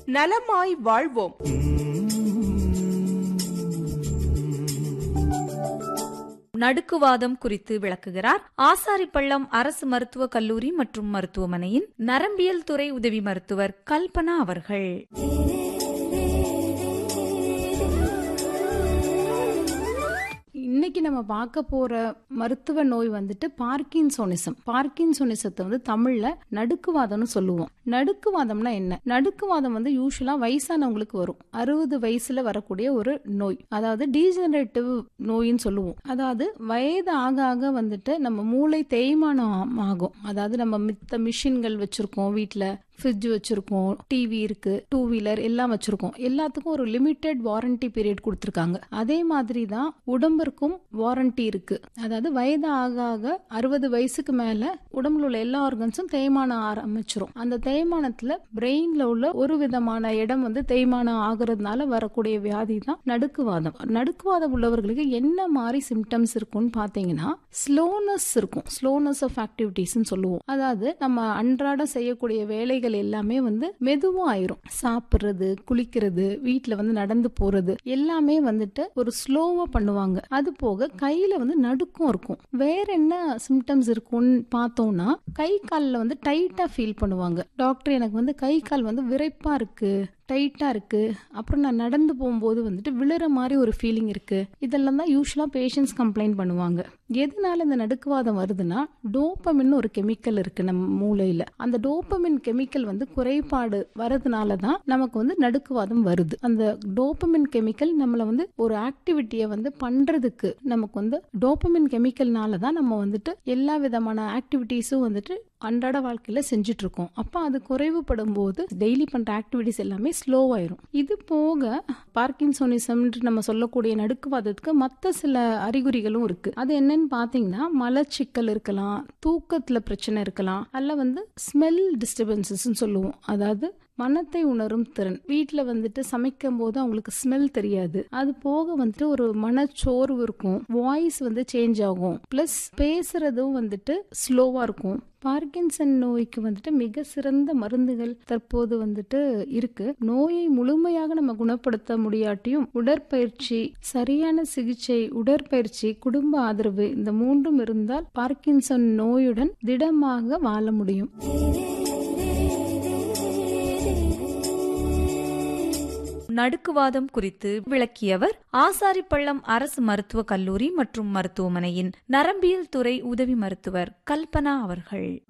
நலமாய் வாழ்வோம் நடுக்குவாதம் குறித்து விளக்குகிறார் ஆசாரிப்பள்ளம் அரசு மருத்துவக் கல்லூரி மற்றும் மருத்துவமனையின் நரம்பியல் துறை உதவி மருத்துவர் கல்பனா அவர்கள் இன்னைக்கு நம்ம பார்க்க போற மருத்துவ நோய் வந்துட்டு பார்க்கின்சோனிசம் பார்க்கின்சோனிசத்தை வந்து தமிழ்ல நடுக்குவாதம்னு சொல்லுவோம் நடுக்குவாதம்னா என்ன நடுக்குவாதம் வந்து யூஸ்வலா வயசானவங்களுக்கு வரும் அறுபது வயசுல வரக்கூடிய ஒரு நோய் அதாவது டீஜெனரேட்டிவ் நோயின்னு சொல்லுவோம் அதாவது வயது ஆக ஆக வந்துட்டு நம்ம மூளை தேய்மானம் ஆகும் அதாவது நம்ம மித்த மிஷின்கள் வச்சிருக்கோம் வீட்ல ஃப்ரிட்ஜ் வச்சிருக்கோம் டிவி இருக்கு டூ வீலர் எல்லாம் வச்சிருக்கோம் எல்லாத்துக்கும் ஒரு லிமிட்டெட் வாரண்டி பீரியட் கொடுத்துருக்காங்க அதே மாதிரி தான் உடம்பிற்கும் வாரண்டி இருக்கு அதாவது வயது ஆக ஆக அறுபது வயசுக்கு மேல உடம்புல உள்ள எல்லா ஆர்கன்ஸும் தேய்மானம் ஆரம்பிச்சிரும் அந்த தேய்மானத்துல பிரெயின்ல உள்ள ஒரு விதமான இடம் வந்து தேய்மானம் ஆகுறதுனால வரக்கூடிய வியாதி தான் நடுக்குவாதம் நடுக்குவாதம் உள்ளவர்களுக்கு என்ன மாதிரி சிம்டம்ஸ் இருக்கும்னு பாத்தீங்கன்னா ஸ்லோனஸ் இருக்கும் ஸ்லோனஸ் ஆஃப் ஆக்டிவிட்டிஸ்ன்னு சொல்லுவோம் அதாவது நம்ம அன்றாடம் செய்யக்கூடிய வேலைகள் எல்லாமே வந்து மெதுவா ஆயிரும் சாப்பிடுறது குளிக்கிறது வீட்ல வந்து நடந்து போறது எல்லாமே வந்துட்டு ஒரு ஸ்லோவா பண்ணுவாங்க அது போக கையில வந்து நடுக்கம் இருக்கும் வேற என்ன சிம்டம்ஸ் இருக்கும்னு பார்த்தோம்னா கை கால்ல வந்து டைட்டா ஃபீல் பண்ணுவாங்க டாக்டர் எனக்கு வந்து கை கால் வந்து விரைப்பா இருக்கு டைட்டாக இருக்கு அப்புறம் நான் நடந்து போகும்போது வந்துட்டு விழுற மாதிரி ஒரு ஃபீலிங் இருக்கு இதெல்லாம் தான் யூஸ்வலாக பேஷண்ட்ஸ் கம்ப்ளைண்ட் பண்ணுவாங்க எதனால இந்த நடுக்குவாதம் வருதுன்னா டோப்பமின் ஒரு கெமிக்கல் இருக்கு நம்ம மூளையில அந்த டோப்பமின் கெமிக்கல் வந்து குறைபாடு வரதுனால தான் நமக்கு வந்து நடுக்குவாதம் வருது அந்த டோப்பமின் கெமிக்கல் நம்மளை வந்து ஒரு ஆக்டிவிட்டியை வந்து பண்றதுக்கு நமக்கு வந்து டோப்பமின் கெமிக்கல்னால தான் நம்ம வந்துட்டு எல்லா விதமான ஆக்டிவிட்டீஸும் வந்துட்டு அன்றாட வாழ்க்கையில செஞ்சுட்டு இருக்கோம் அப்ப அது குறைவுபடும் போது டெய்லி பண்ற ஆக்டிவிட்டிஸ் எல்லாமே ஸ்லோ ஆயிரும் இது போக பார்க்கின்சோனிசம் நம்ம சொல்லக்கூடிய நடுக்குவாதத்துக்கு மற்ற சில அறிகுறிகளும் இருக்கு அது என்னன்னு பாத்தீங்கன்னா மலச்சிக்கல் இருக்கலாம் தூக்கத்துல பிரச்சனை இருக்கலாம் அல்ல வந்து ஸ்மெல் டிஸ்டர்பன்சஸ் சொல்லுவோம் அதாவது மனத்தை உணரும் திறன் வீட்டில் வந்துட்டு சமைக்கும் போது அவங்களுக்கு ஸ்மெல் தெரியாது அது போக வந்துட்டு ஒரு மனச்சோர்வு இருக்கும் வாய்ஸ் வந்து சேஞ்ச் ஆகும் ப்ளஸ் பேசுறதும் வந்துட்டு ஸ்லோவா இருக்கும் பார்க்கின்சன் நோய்க்கு வந்துட்டு மிக சிறந்த மருந்துகள் தற்போது வந்துட்டு இருக்கு நோயை முழுமையாக நம்ம குணப்படுத்த முடியாட்டியும் உடற்பயிற்சி சரியான சிகிச்சை உடற்பயிற்சி குடும்ப ஆதரவு இந்த மூன்றும் இருந்தால் பார்க்கின்சன் நோயுடன் திடமாக வாழ முடியும் நடுக்குவாதம் குறித்து விளக்கியவர் ஆசாரிப்பள்ளம் அரசு மருத்துவக் கல்லூரி மற்றும் மருத்துவமனையின் நரம்பியல் துறை உதவி மருத்துவர் கல்பனா அவர்கள்